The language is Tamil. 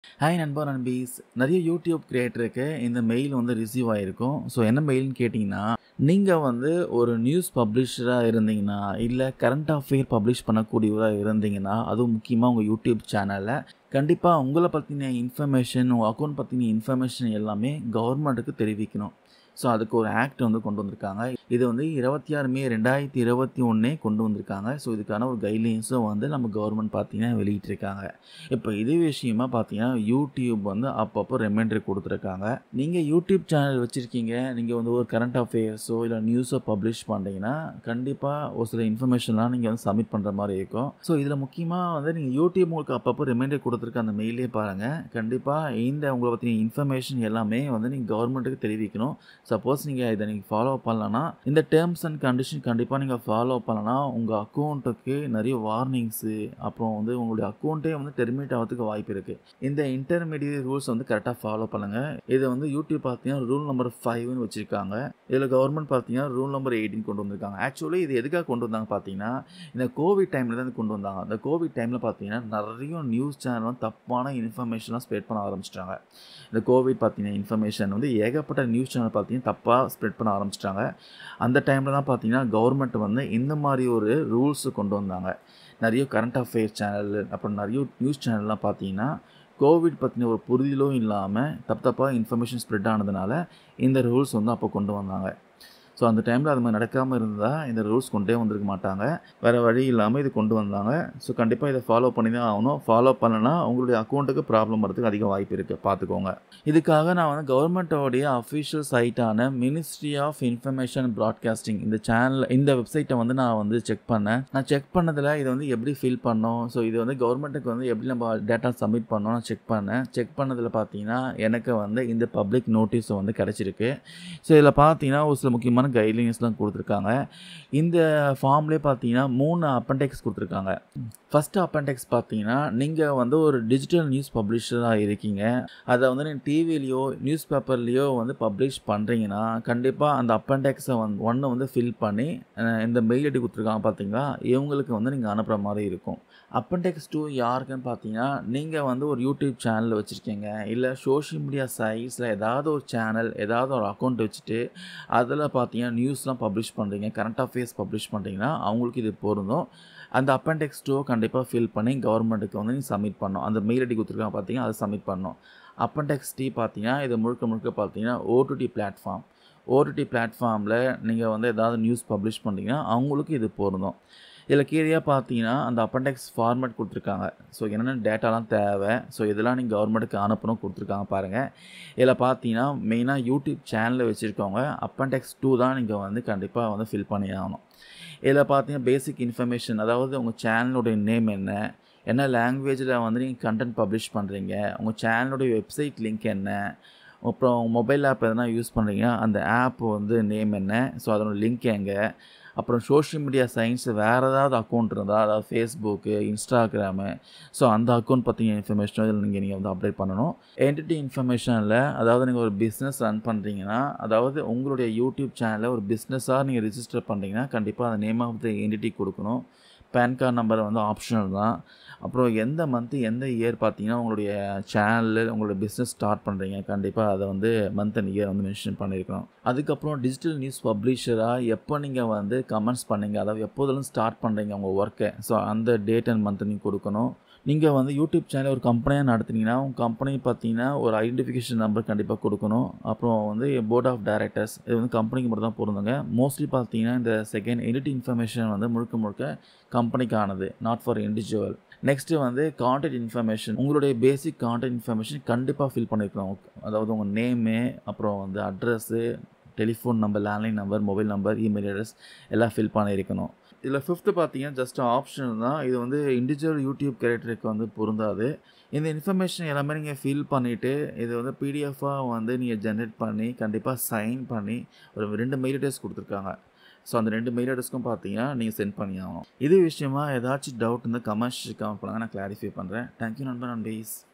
ஹாய் நண்பா நண்பீஸ் நிறைய யூடியூப் கிரியேட்டருக்கு இந்த மெயில் வந்து ரிசீவ் ஆகிருக்கும் ஸோ என்ன மெயில்னு கேட்டிங்கன்னா நீங்கள் வந்து ஒரு நியூஸ் பப்ளிஷராக இருந்தீங்கன்னா இல்லை கரண்ட் அஃபேர் பப்ளிஷ் பண்ணக்கூடியவராக இருந்தீங்கன்னா அதுவும் முக்கியமாக உங்கள் யூடியூப் சேனலில் கண்டிப்பாக உங்களை பற்றின இன்ஃபர்மேஷன் உங்கள் அக்கௌண்ட் பற்றின இன்ஃபர்மேஷன் எல்லாமே கவர்மெண்ட்டுக்கு தெரிவிக்கணும் ஸோ அதுக்கு ஒரு ஆக்ட் வந்து கொண்டு வந்திருக்காங்க இது வந்து இருபத்தி ஆறு மே ரெண்டாயிரத்தி இருபத்தி ஒன்றே கொண்டு வந்திருக்காங்க ஸோ இதுக்கான ஒரு கைட்லைன்ஸும் வந்து நம்ம கவர்மெண்ட் பார்த்தீங்கன்னா வெளியிட்டிருக்காங்க இப்போ இதே விஷயமா பார்த்தீங்கன்னா யூடியூப் வந்து அப்பப்போ ரிமைண்டர் கொடுத்துருக்காங்க நீங்கள் யூடியூப் சேனல் வச்சுருக்கீங்க நீங்கள் வந்து ஒரு கரண்ட் அஃபேர்ஸோ இல்லை நியூஸோ பப்ளிஷ் பண்ணுறீங்கன்னா கண்டிப்பாக ஒரு சில இன்ஃபர்மேஷன்லாம் நீங்கள் வந்து சப்மிட் பண்ணுற மாதிரி இருக்கும் ஸோ இதில் முக்கியமாக வந்து நீங்கள் யூடியூப் உங்களுக்கு அப்பப்போ ரிமைண்டர் கொடுத்துருக்க அந்த மெயிலே பாருங்கள் கண்டிப்பாக இந்த உங்களை பற்றின இன்ஃபர்மேஷன் எல்லாமே வந்து நீங்கள் கவர்மெண்ட்டுக்கு தெரிவிக்கணும் சப்போஸ் நீங்கள் இதை நீங்கள் ஃபாலோ பண்ணலன்னா இந்த டேர்ம்ஸ் அண்ட் கண்டிஷன் கண்டிப்பாக நீங்கள் ஃபாலோ பண்ணலன்னா உங்கள் அக்கௌண்ட்டுக்கு நிறைய வார்னிங்ஸு அப்புறம் வந்து உங்களுடைய அக்கௌண்ட்டே வந்து டெர்மினேட் ஆகிறதுக்கு வாய்ப்பு இருக்குது இந்த இன்டர்மீடியட் ரூல்ஸ் வந்து கரெக்டாக ஃபாலோ பண்ணுங்கள் இதை வந்து யூடியூப் பார்த்தீங்கன்னா ரூல் நம்பர் ஃபைவ்னு வச்சுருக்காங்க இதில் கவர்மெண்ட் பார்த்தீங்கன்னா ரூல் நம்பர் எயிட்டின் கொண்டு வந்திருக்காங்க ஆக்சுவலி இது எதுக்காக கொண்டு வந்தாங்க பார்த்தீங்கன்னா இந்த கோவிட் டைமில் தான் இது கொண்டு வந்தாங்க அந்த கோவிட் டைமில் பார்த்தீங்கன்னா நிறைய நியூஸ் சேனல் வந்து தப்பான இன்ஃபர்மேஷன்லாம் ஸ்ப்ரெட் பண்ண ஆரம்பிச்சிட்டாங்க இந்த கோவிட் பார்த்தீங்கன்னா இன்ஃபர்மேஷன் வந்து ஏகப்பட்ட நியூஸ் சேனல் பார்த்தீங்கன்னா தப்பாக ஸ்ப்ரெட் பண்ண ஆரம்பிச்சிட்டாங்க அந்த டைமில் தான் பார்த்தீங்கன்னா கவர்மெண்ட் வந்து இந்த மாதிரி ஒரு ரூல்ஸு கொண்டு வந்தாங்க நிறைய கரண்ட் அஃபேர் சேனல் அப்புறம் நிறைய நியூஸ் சேனல்லாம் பார்த்தீங்கன்னா கோவிட் பற்றின ஒரு புரிதலும் இல்லாமல் தப்பு தப்பாக இன்ஃபர்மேஷன் ஸ்ப்ரெட் ஆனதுனால இந்த ரூல்ஸ் வந்து அப்போ கொண்டு வந்தாங்க ஸோ அந்த டைமில் அது மாதிரி நடக்காமல் இருந்தால் இந்த ரூல்ஸ் கொண்டே வந்திருக்க மாட்டாங்க வேறு வழி இல்லாமல் இது கொண்டு வந்தாங்க ஸோ கண்டிப்பாக இதை ஃபாலோ பண்ணி தான் ஆகணும் ஃபாலோ பண்ணனா உங்களுடைய அக்கௌண்ட்டுக்கு ப்ராப்ளம் வரதுக்கு அதிக வாய்ப்பு இருக்குது பார்த்துக்கோங்க இதுக்காக நான் வந்து கவர்மெண்ட்டோடைய அஃபிஷியல் சைட்டான மினிஸ்ட்ரி ஆஃப் இன்ஃபர்மேஷன் ப்ராட்காஸ்டிங் இந்த சேனல் இந்த வெப்சைட்டை வந்து நான் வந்து செக் பண்ணேன் நான் செக் பண்ணதில் இதை வந்து எப்படி ஃபில் பண்ணோம் ஸோ இது வந்து கவர்மெண்ட்டுக்கு வந்து எப்படி நம்ம டேட்டா சப்மிட் பண்ணோம் நான் செக் பண்ணேன் செக் பண்ணதில் பார்த்தீங்கன்னா எனக்கு வந்து இந்த பப்ளிக் நோட்டீஸ் வந்து கிடச்சிருக்கு ஸோ இதில் பார்த்தீங்கன்னா ஒரு சில முக்கியமான கைட்லைன்ஸ்லாம் கொடுத்துருக்காங்க இந்த ஃபார்ம்லேயே பார்த்தீங்கன்னா மூணு அப்பண்டெக்ஸ் கொடுத்துருக்காங்க ஃபஸ்ட்டு அப்பண்டெக்ஸ் பார்த்தீங்கன்னா நீங்கள் வந்து ஒரு டிஜிட்டல் நியூஸ் பப்ளிஷராக இருக்கீங்க அதை வந்து நீங்கள் டிவிலேயோ நியூஸ் பேப்பர்லேயோ வந்து பப்ளிஷ் பண்ணுறீங்கன்னா கண்டிப்பாக அந்த அப்பண்டெக்ஸை வந்து ஒன்று வந்து ஃபில் பண்ணி இந்த மெயில் ஐடி கொடுத்துருக்காங்க பார்த்தீங்களா இவங்களுக்கு வந்து நீங்கள் அனுப்புகிற மாதிரி இருக்கும் அப்பண்டெக்ஸ் டூ யாருக்குன்னு பார்த்தீங்கன்னா நீங்கள் வந்து ஒரு யூடியூப் சேனல் வச்சுருக்கீங்க இல்லை சோஷியல் மீடியா சைட்ஸில் ஏதாவது ஒரு சேனல் ஏதாவது ஒரு அக்கௌண்ட் வச்சுட்டு அதில் பார்த்தீங்கன்னா நியூஸ்லாம் பப்ளிஷ் பண்ணுறீங்க கரண்ட் அஃபேர்ஸ் பப்ளிஷ் பண்ணுறீங்கன்னா அவங்களுக்கு இது பொருந்தும் அந்த அப்பண்டெக்ஸ் டூ கண்டிப்பாக ஃபில் பண்ணி கவர்மெண்ட்டுக்கு வந்து நீங்கள் சப்மிட் பண்ணணும் அந்த மெயில் ஐடி கொடுத்துருக்காங்க பார்த்தீங்கன்னா அதை சப்மிட் பண்ணணும் அப்பண்டெக்ஸ் டி பார்த்தீங்கன்னா இது முழுக்க முழுக்க பார்த்தீங்கன்னா ஓடிடி பிளாட்ஃபார்ம் ஓடிடி பிளாட்ஃபார்மில் நீங்கள் வந்து ஏதாவது நியூஸ் பப்ளிஷ் பண்ணுறீங்கன்னா அவங்களுக்கு இது பொருந்தும் இதில் கீழே பார்த்தீங்கன்னா அந்த அப்பண்டெக்ஸ் ஃபார்மேட் கொடுத்துருக்காங்க ஸோ என்னென்ன டேட்டாலாம் தேவை ஸோ இதெல்லாம் நீங்கள் கவர்மெண்ட்டுக்கு அனுப்பணும் கொடுத்துருக்காங்க பாருங்கள் இதில் பார்த்தீங்கன்னா மெயினாக யூடியூப் சேனலில் வச்சுருக்கவங்க அப்பண்டெக்ஸ் டூ தான் நீங்கள் வந்து கண்டிப்பாக வந்து ஃபில் பண்ணி ஆகணும் இதில் பார்த்தீங்கன்னா பேசிக் இன்ஃபர்மேஷன் அதாவது உங்கள் சேனலுடைய நேம் என்ன என்ன லாங்குவேஜில் வந்து நீங்கள் கண்டென்ட் பப்ளிஷ் பண்ணுறீங்க உங்கள் சேனலுடைய வெப்சைட் லிங்க் என்ன அப்புறம் மொபைல் ஆப் எதனா யூஸ் பண்ணுறீங்க அந்த ஆப் வந்து நேம் என்ன ஸோ அதனோட லிங்க் எங்கே அப்புறம் சோஷியல் மீடியா சயின்ஸ் வேறு ஏதாவது அக்கௌண்ட் இருந்தால் அதாவது ஃபேஸ்புக்கு இன்ஸ்டாகிராமு ஸோ அந்த அக்கௌண்ட் பற்றின இன்ஃபர்மேஷனும் இதில் நீங்கள் நீங்கள் வந்து அப்டேட் பண்ணணும் என்டிட்டி இன்ஃபர்மேஷனில் அதாவது நீங்கள் ஒரு பிஸ்னஸ் ரன் பண்ணுறீங்கன்னா அதாவது உங்களுடைய யூடியூப் சேனலில் ஒரு பிஸ்னஸாக நீங்கள் ரிஜிஸ்டர் பண்ணுறீங்கன்னா கண்டிப்பாக அந்த நேம் ஆஃப் த என்டிட்டி கொடுக்கணும் பேன் கார்டு நம்பர் வந்து ஆப்ஷனல் தான் அப்புறம் எந்த மந்த்து எந்த இயர் பார்த்தீங்கன்னா உங்களுடைய சேனலில் உங்களோட பிஸ்னஸ் ஸ்டார்ட் பண்ணுறீங்க கண்டிப்பாக அதை வந்து மந்த் அண்ட் இயர் வந்து மென்ஷன் பண்ணியிருக்கணும் அதுக்கப்புறம் டிஜிட்டல் நியூஸ் பப்ளிஷராக எப்போ நீங்கள் வந்து கமெண்ட்ஸ் பண்ணீங்க அதாவது எப்போதெல்லாம் ஸ்டார்ட் பண்ணுறீங்க உங்கள் ஒர்க்கை ஸோ அந்த டேட் அண்ட் மந்த் நீங்கள் கொடுக்கணும் நீங்கள் வந்து யூடியூப் சேனல் ஒரு கம்பெனியாக நடத்துனீங்கன்னா உங்கள் கம்பெனி பார்த்தீங்கன்னா ஒரு ஐடென்டிஃபிகேஷன் நம்பர் கண்டிப்பாக கொடுக்கணும் அப்புறம் வந்து போர்ட் ஆஃப் டைரக்டர்ஸ் இது வந்து கம்பெனிக்கு மட்டும் தான் பொருந்துங்க மோஸ்ட்லி பார்த்தீங்கன்னா இந்த செகண்ட் எடிட் இன்ஃபர்மேஷன் வந்து முழுக்க முழுக்க கம்பெனிக்கானது நாட் ஃபார் இண்டிவிஜுவல் நெக்ஸ்ட்டு வந்து கான்டெக்ட் இன்ஃபர்மேஷன் உங்களுடைய பேசிக் கான்டெக்ட் இன்ஃபர்மேஷன் கண்டிப்பாக ஃபில் பண்ணியிருக்கணும் அதாவது உங்கள் நேமு அப்புறம் வந்து address telephone number landline number mobile number email address எல்லாம் ஃபில் பண்ணியிருக்கணும் இதில் ஃபிஃப்த்து பார்த்தீங்கன்னா ஜஸ்ட் ஆப்ஷன் தான் இது வந்து இண்டிவிஜுவல் யூடியூப் கேரக்டருக்கு வந்து பொருந்தாது இந்த இன்ஃபர்மேஷன் எல்லாமே நீங்கள் ஃபில் பண்ணிவிட்டு இது வந்து பிடிஎஃபாக வந்து நீங்கள் ஜென்ரேட் பண்ணி கண்டிப்பாக சைன் பண்ணி ஒரு ரெண்டு மெயில் அட்ரஸ் கொடுத்துருக்காங்க ஸோ அந்த ரெண்டு மெயில் அட்ரஸ்க்கும் பார்த்தீங்கன்னா நீங்கள் சென்ட் பண்ணி ஆகணும் இது விஷயமா ஏதாச்சும் டவுட் இருந்தால் கமெண்ட்ஸ் கமெண்ட் பண்ணுங்கள் நான் கிளாரிஃபை பண்ணுறேன் தேங்க்யூ நண்பர் நண்பீஸ்